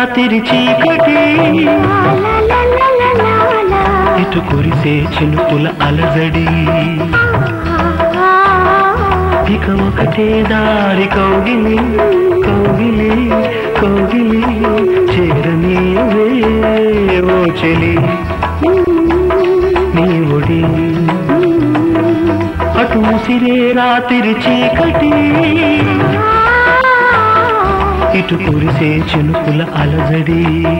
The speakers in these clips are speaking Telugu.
రాత్రి చీకటి ఇటు కురిసే చినుకుల అలజడి ఇక ఒకటే దారి కౌగిలి కౌగిలి కౌగిలి చేరనీయవే ఓ చెలి నీ ఒడి అటు ముసిరే రాత్రి చీకటి ఇటు కురిసే చినుకుల అలజడి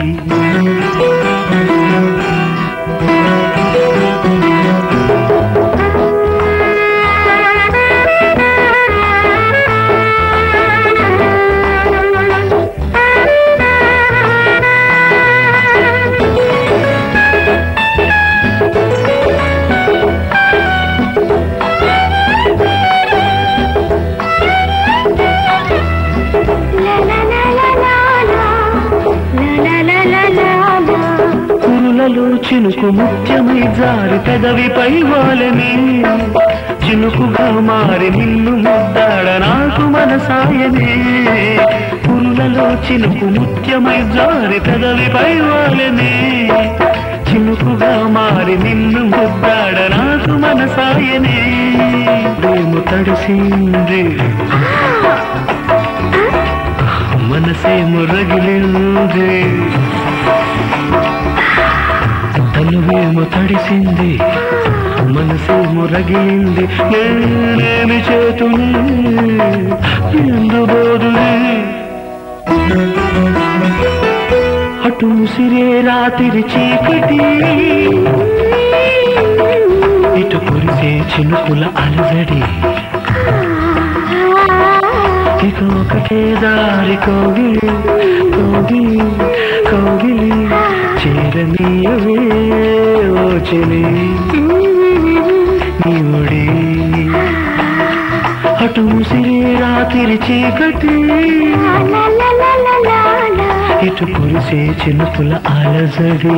కురులలో చినుకు ముత్యమై జారి పెదవిపై వాలని చినుకుగా మారి నిన్ను ముద్దాడ నాకు మనసాయనే కురులలో చినుకు ముత్యమై జారి పెదవిపై వాలని చినుకుగా మారి నిన్ను ముద్దాడ నాకు మనసాయనే ప్రేమ తడిసింది మనసేమో రగిలింది తనువేమో తడిసింది మనసేమో రగిలింది నేనేమి చేతుని ఎందుబోదులే అటు ముసిరే రాత్రి చీకటి ఇటు కురిసే చినుకుల అలజడి ఇక ఒకటే దారి కోగిలి కోగిలి కోగిలి చేరనీయవే ఓ చెలి నీ ఒడి అటు ముసిరే రాత్రి చీకటి ఇటు కురిసే చినుకుల అలజడి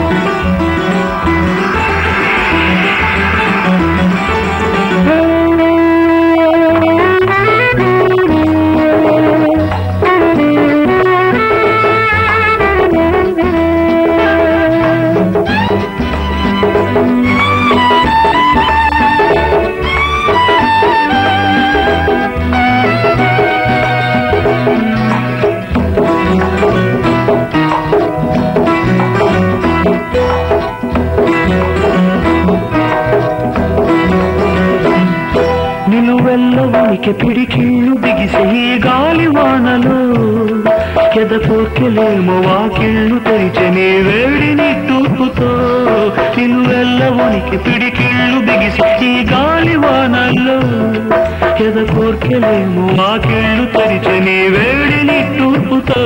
నిలువెల్లవనికి పిడికిళ్ళు బిగిసే ఈ గాలి వానలో ఎదకోకెలేమో వాకిళ్ళు తెరిచని వేడిని తూపుతో నిలువెల్లవనికి పిడికిళ్ళు బిగిసే ఈ గాలి వానల్లో ఎదకోర్కెలేమో వాకిళ్ళు తెరిచని వేడిని తూపుతో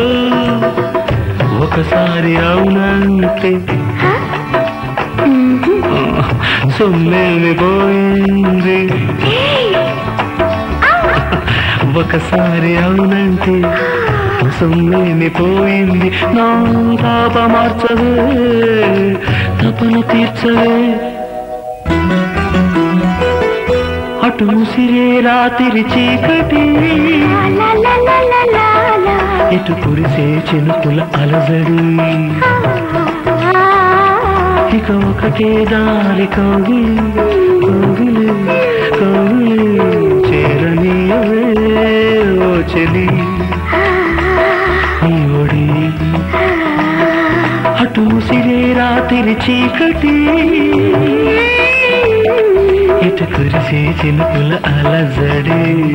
ఒకసారి అవునంటే సొమ్మేమి పోయింది ఒకసారి అవునంటే సొమ్మేమి పోయింది నా తాప మార్చవే తపన తీర్చవే అటు ముసిరే రాత్రి చీకటి ఇటు కురిసే చినుకుల అలజడి ఇక ఒకటే దారి కౌగి కౌగిలి కౌగిలి చేరనీయవే ఓ చెలి నీ ఒడి అటు ముసిరే రాత్రి చీకటి ఇటు కురిసే చినుకుల అలజడి